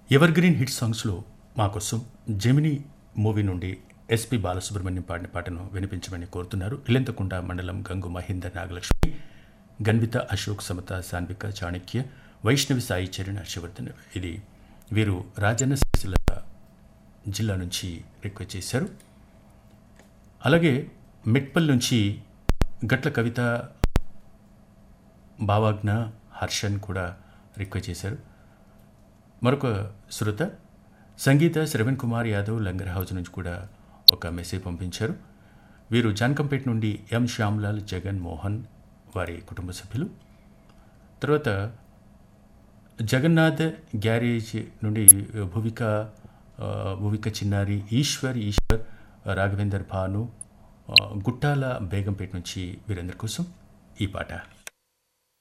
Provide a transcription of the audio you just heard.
ever green hit సాంగ్స్లో మా కోసం జెమిని మూవీ నుండి ఎస్పి బాలసుబ్రహ్మణ్యం పాడిన పాటను వినిపించమని కోరుతున్నారు ఇల్లెంతకుంట మండలం గంగు మహేందర్ నాగలక్ష్మి గన్విత అశోక్ సమత సాన్విక చాణక్య వైష్ణవి సాయి చరణ్ హర్షవర్ధన్ ఇది వీరు రాజన్న సిరిసిల్ల జిల్లా నుంచి రిక్వెస్ట్ చేశారు అలాగే మెట్పల్ నుంచి గట్ల కవిత భావాజ్ఞ హర్షన్ కూడా రిక్వెస్ట్ చేశారు మరొక శ్రోత సంగీత శ్రవణ్ కుమార్ యాదవ్ లంగర్ హౌస్ నుంచి కూడా ఒక మెసేజ్ పంపించారు వీరు జాన్కంపేట నుండి ఎం శ్యామ్లాల్ జగన్ మోహన్ వారి కుటుంబ సభ్యులు తర్వాత జగన్నాథ్ గ్యారేజ్ నుండి భువిక ఆ, భువిక చిన్నారి ఈశ్వర్ ఈశ్వర్ రాఘవేందర్ భాను ఆ, గుట్టాల బేగంపేట నుంచి వీరందరి కోసం ఈ పాట